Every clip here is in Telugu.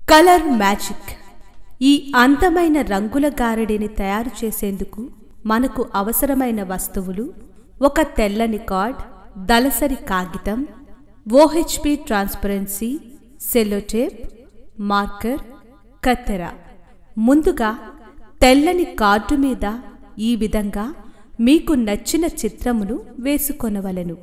కలర్ మ్యాజిక్ ఈ అందమైన రంగుల గారడిని తయారు చేసేందుకు మనకు అవసరమైన వస్తువులు ఒక తెల్లని కార్డ్ దలసరి కాగితం ఓహెచ్పి ట్రాన్స్పరెన్సీ సెల్లోటేప్ మార్కర్ కత్తెర ముందుగా తెల్లని కార్డు మీద ఈ విధంగా మీకు నచ్చిన చిత్రమును వేసుకొనవలెను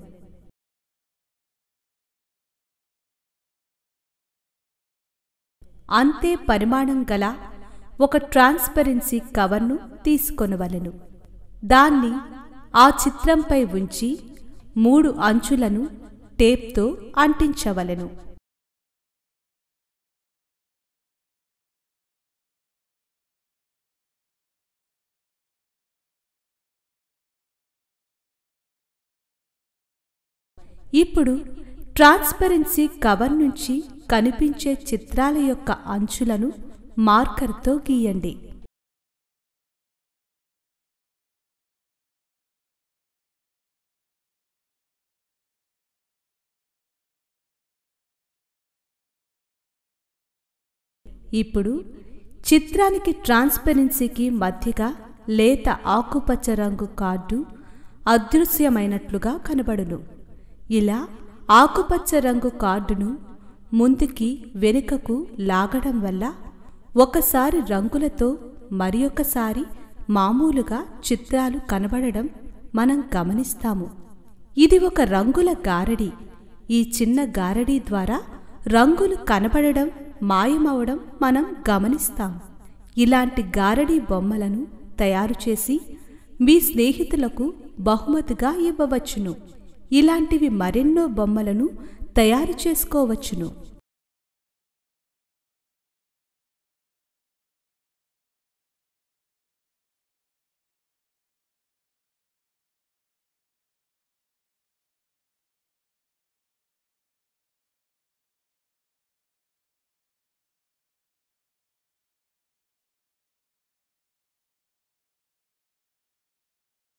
అంతే పరిమాణం గల ఒక ట్రాన్స్పరెన్సీ కవర్ను తీసుకొనవలెను దాన్ని ఆ చిత్రంపై ఉంచి మూడు అంచులను టేప్తో అంటించవలెను ఇప్పుడు ట్రాన్స్పరెన్సీ కవర్ నుంచి కనిపించే చిత్రాల యొక్క అంచులను మార్కర్తో గీయండి ఇప్పుడు చిత్రానికి ట్రాన్స్పరెన్సీకి మధ్యగా లేత ఆకుపచ్చ రంగు కార్డు అదృశ్యమైనట్లుగా కనబడును ఇలా ఆకుపచ్చ రంగు కార్డును ముందుకి వెనుకకు లాగడం వల్ల ఒకసారి రంగులతో మరి ఒకసారి మామూలుగా చిత్రాలు కనబడడం మనం గమనిస్తాము ఇది ఒక రంగుల గారడి ఈ చిన్న గారడి ద్వారా రంగులు కనబడడం మాయమవడం మనం గమనిస్తాం ఇలాంటి గారడి బొమ్మలను తయారు చేసి మీ స్నేహితులకు బహుమతిగా ఇవ్వవచ్చును ఇలాంటివి మరెన్నో బొమ్మలను తయారు చేసుకోవచ్చును